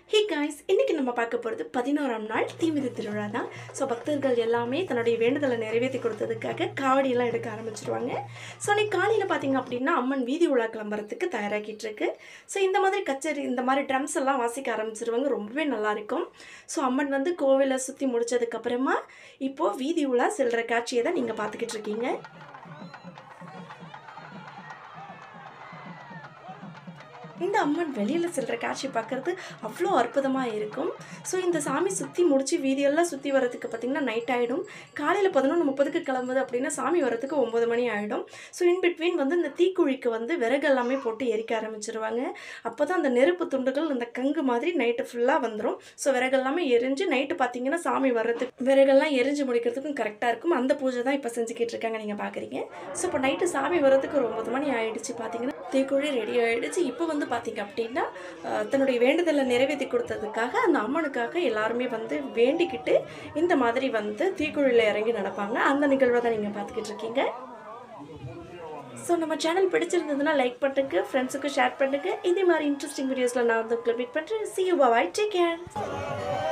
hey guys இன்னைக்கு நம்ம பார்க்க போகிறது பதினோராம் நாள் தீமிதி திருவிழா தான் ஸோ பக்தர்கள் எல்லாமே தன்னுடைய வேண்டுதலை நிறைவேற்றி கொடுத்ததுக்காக காவடியெல்லாம் எடுக்க ஆரம்பிச்சிருவாங்க ஸோ அன்னைக்கு காலையில் பார்த்தீங்க அப்படின்னா அம்மன் வீதி உலா கிளம்புறதுக்கு தயாராகிட்டு இருக்கு ஸோ இந்த மாதிரி கச்சேரி இந்த மாதிரி ட்ரம்ஸ் எல்லாம் வாசிக்க ஆரம்பிச்சிருவாங்க ரொம்பவே நல்லா இருக்கும் ஸோ அம்மன் வந்து கோவிலை சுற்றி முடிச்சதுக்கப்புறமா இப்போது வீதி உலா செல்கிற காட்சியை தான் நீங்கள் பார்த்துக்கிட்டு இருக்கீங்க இந்த அம்மன் வெளியில் செல்கிற காட்சி பார்க்குறது அவ்வளோ அற்புதமாக இருக்கும் ஸோ இந்த சாமி சுற்றி முடிச்சு வீதியெல்லாம் சுற்றி வரதுக்கு பார்த்திங்கன்னா நைட் ஆகிடும் காலையில் பதினொன்று முப்பதுக்கு கிளம்புது அப்படின்னா சாமி வரதுக்கு ஒம்பது மணி ஆகிடும் ஸோ இன் பிட்வீன் வந்து இந்த தீக்குழிக்கு வந்து விறகு எல்லாமே போட்டு எரிக்க ஆரம்பிச்சிருவாங்க அப்போ தான் அந்த நெருப்பு துண்டுகள் இந்த கங்கு மாதிரி நைட்டு ஃபுல்லாக வந்துடும் ஸோ விறகு எல்லாமே எரிஞ்சு நைட்டு பார்த்தீங்கன்னா சாமி வர்றதுக்கு விறகெல்லாம் எரிஞ்சு முடிக்கிறதுக்கும் கரெக்டாக இருக்கும் அந்த பூஜை தான் இப்போ செஞ்சுக்கிட்டு இருக்காங்க நீங்கள் பார்க்குறீங்க ஸோ இப்போ நைட்டு சாமி வர்றதுக்கு ஒரு ஒம்பது மணி ஆயிடுச்சு பார்த்தீங்கன்னா தீக்குழி ரெடி ஆகிடுச்சு இப்போ வந்து பார்த்தீங்க அப்படின்னா அஹ், தன்னுடைய வேண்டுதலை நிறைவேற்றி கொடுத்ததுக்காக அந்த அம்மனுக்காக எல்லாருமே வந்து வேண்டிக்கிட்டு இந்த மாதிரி வந்து தீக்குழியில் இறங்கி நடப்பாங்க அந்த நிகழ்வை தான் நீங்கள் பார்த்துக்கிட்டு இருக்கீங்க ஸோ நம்ம சேனல் பிடிச்சிருந்ததுன்னா லைக் பண்ணுங்க ஃப்ரெண்ட்ஸுக்கு ஷேர் பண்ணுங்க இதே மாதிரி இன்ட்ரெஸ்டிங் வீடியோஸில் நான் வந்து உங்களுக்கு மீட் பண்ணுறேன் see you bye take care